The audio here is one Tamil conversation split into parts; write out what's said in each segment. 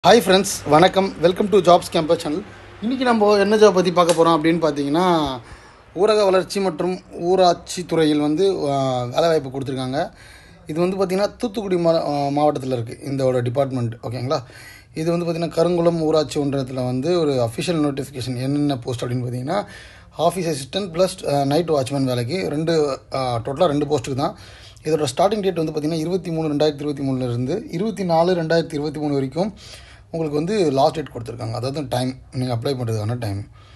ஹாய் ஃப்ரெண்ட்ஸ் வணக்கம் welcome to jobs campus channel இன்றைக்கி நம்ம என்ன ஜாப் பற்றி பார்க்க போகிறோம் அப்படின்னு பார்த்தீங்கன்னா ஊரக வளர்ச்சி மற்றும் ஊராட்சி துறையில் வந்து ஆஹ், வேலைவாய்ப்பு கொடுத்துருக்காங்க இது வந்து பார்த்திங்கன்னா தூத்துக்குடி மா மாவட்டத்தில் இருக்குது இதோட டிபார்ட்மெண்ட் ஓகேங்களா இது வந்து பார்த்திங்கன்னா கருங்குளம் ஊராட்சி ஒன்றியத்தில் வந்து ஒரு அஃபிஷியல் நோட்டிஃபிகேஷன் என்னென்ன போஸ்ட் அப்படின்னு பார்த்தீங்கன்னா office assistant plus night watchman வேலைக்கு ரெண்டு டோட்டலாக ரெண்டு போஸ்ட்டுக்கு தான் இதோட ஸ்டார்டிங் டேட் வந்து பார்த்திங்கன்னா இருபத்தி மூணு ரெண்டாயிரத்தி இருபத்தி மூணுலேருந்து இருபத்தி நாலு ரெண்டாயிரத்தி இருபத்தி மூணு வரைக்கும் உங்களுக்கு வந்து லாஸ்ட் டேட் கொடுத்துருக்காங்க அதாவது டைம் நீங்கள் அப்ளை பண்ணுறதுக்கான டைம்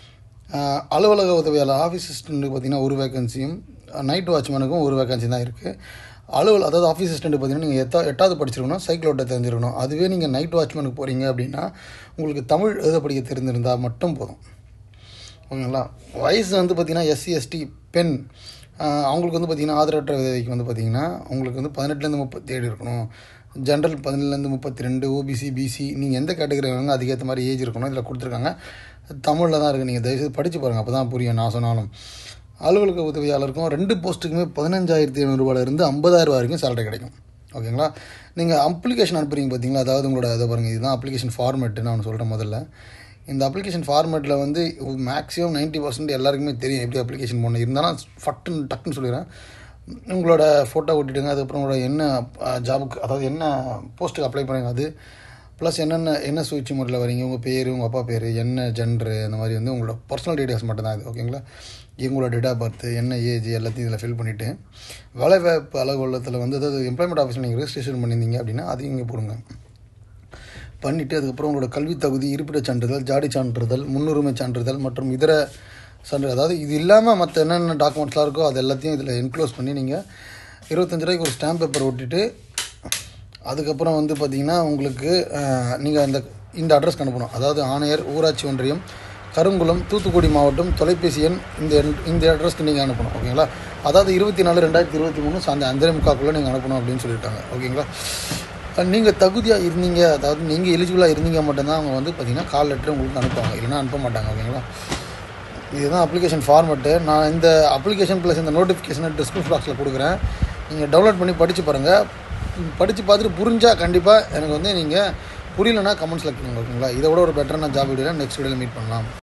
அலுவலக உதவியாளர் ஆஃபீஸ் அசிஸ்டண்ட்டுக்கு பார்த்தீங்கன்னா ஒரு வேகன்சியும் நைட் வாட்ச்மேனுக்கும் ஒரு வேகன்சி தான் இருக்குது அலுவல் அதாவது ஆஃபீஸ் அசிஸ்டண்ட் பார்த்தீங்கன்னா நீங்கள் எத்தா எட்டாவது படிச்சிருக்கணும் சைக்கிள் ஓட்ட தெரிஞ்சிருக்கணும் அதுவே நீங்கள் நைட் வாட்ச்மேனுக்கு போகிறீங்க அப்படின்னா உங்களுக்கு தமிழ் எழுத படிக்க தெரிஞ்சிருந்தால் மட்டும் போதும் ஓகேங்களா வயசு வந்து பார்த்திங்கன்னா எஸ்சி எஸ்டி பெண் ஆஹ் அவங்களுக்கு வந்து பார்த்திங்கன்னா ஆதரவற்ற விதவைக்கு வந்து பார்த்திங்கன்னா உங்களுக்கு வந்து பதினெட்டுலேருந்து முப்பத்தி ஏழு இருக்கணும் ஜென்ரல் பதினேழுலேருந்து முப்பத்தி ரெண்டு ஓபிசி பிசி நீங்கள் எந்த கேட்டகரி வேணுங்க அதுக்கேற்ற மாதிரி ஏஜ் இருக்கணும் இதில் கொடுத்துருக்காங்க தமிழில் தான் இருக்குது நீங்கள் தயவுசெய்து படித்து பாருங்கள் அப்போ தான் புரியும் நான் சொன்னாலும் அலுவலக உதவியாளருக்கும் ரெண்டு போஸ்ட்டுக்குமே பதினஞ்சாயிரத்தி ஐநூறுரூவாலேருந்து ஐம்பதாயிரம் வரைக்கும் சேலரி கிடைக்கும் ஓகேங்களா நீங்கள் அப்ளிகேஷன் அனுப்புறீங்க பார்த்தீங்களா அதாவது உங்களோட இதை பாருங்கள் இதுதான் அப்ளிகேஷன் ஃபார்மேட்டு நான் சொல்கிறேன் முதல்ல இந்த அப்ளிகேஷன் ஃபார்மேட்டில் வந்து மேக்ஸிமம் 90% பர்சன்ட் எல்லாருக்குமே தெரியும் எப்படி அப்ளிகேஷன் போடணும் இருந்தாலும் ஃபட்டுன்னு டக்குன்னு சொல்லிடுறேன் உங்களோட ஃபோட்டோ ஓட்டிடுங்க அதுக்கப்புறம் உங்களோட என்ன ஜாபுக்கு அதாவது என்ன போஸ்ட்டுக்கு அப்ளை பண்ணுங்க அது ப்ளஸ் என்னென்ன என்ன சுவிட்ச் முறையில் வரீங்க உங்கள் பேர் உங்கள் அப்பா பேர் என்ன ஜென்ரு அந்த மாதிரி வந்து உங்களோட பர்சனல் டீடைல்ஸ் மட்டும் தான் இது ஓகேங்களா இவங்களோட டேட் ஆஃப் பர்த் என்ன ஏஜ் எல்லாத்தையும் இதில் ஃபில் பண்ணிவிட்டு வேலைவாய்ப்பு அலுவலகத்தில் வந்து அதாவது எம்ப்ளாய்மெண்ட் ஆஃபீஸில் நீங்கள் ரெஜிஸ்ட்ரேஷன் பண்ணியிருந்தீங்க அப்படின்னா அதையும் இங்கே போடுங்க பண்ணிவிட்டு அதுக்கப்புறம் உங்களோட கல்வி தகுதி இருப்பிடச் சான்றிதழ் ஜாடி சான்றிதழ் முன்னுரிமை சான்றிதழ் மற்றும் இதர சான்று அதாவது இது இல்லாமல் மற்ற என்னென்ன டாக்குமெண்ட்ஸ்லாம் இருக்கோ அது எல்லாத்தையும் இதில் என்க்ளோஸ் பண்ணி நீங்கள் இருபத்தஞ்சு ரூபாய்க்கு ஒரு ஸ்டாம்ப் பேப்பர் ஒட்டிட்டு அதுக்கப்புறம் வந்து பார்த்தீங்கன்னா உங்களுக்கு நீங்கள் அந்த இந்த அட்ரஸ்க்கு அனுப்பணும் அதாவது ஆணையர் ஊராட்சி ஒன்றியம் கருங்குளம் தூத்துக்குடி மாவட்டம் தொலைபேசி எண் இந்த எண்- இந்த அட்ரஸ்க்கு நீங்கள் அனுப்பணும் ஓகேங்களா அதாவது இருபத்தி நாலு ரெண்டாயிரத்தி இருபத்தி மூணு சாயந்தரம் அஞ்சரை முக்காக்குள்ளே நீங்கள் அனுப்பணும் அப்படின்னு சொல்லியிருக்காங்க ஓகேங்களா நீங்கள் தகுதியாக இருந்தீங்க அதாவது நீங்கள் எலிஜிபிளாக இருந்தீங்க மட்டும்தான் அவங்க வந்து பார்த்தீங்கன்னா கால் லெட்டர் உங்களுக்கு அனுப்புவாங்க இல்லைன்னா அனுப்ப மாட்டாங்க ஓகேங்களா இதுதான் அப்ளிகேஷன் ஃபார்மெட்டு நான் இந்த அப்ளிகேஷன் ப்ளஸ் இந்த நோட்டிஃபிகேஷனை டிஸ்கிரிப்ஷன் பாக்ஸில் கொடுக்குறேன் நீங்கள் டவுன்லோட் பண்ணி படித்து பாருங்கள் படித்து பார்த்துட்டு புரிஞ்சால் கண்டிப்பாக எனக்கு வந்து நீங்கள் புரியலன்னா கமெண்ட்ஸில் கேளுங்க ஓகேங்களா இதை விட ஒரு பெட்டரான ஜாப் வீடியோவில் நெக்ஸ்ட் வீடியோவில் மீட் பண்ணலாம்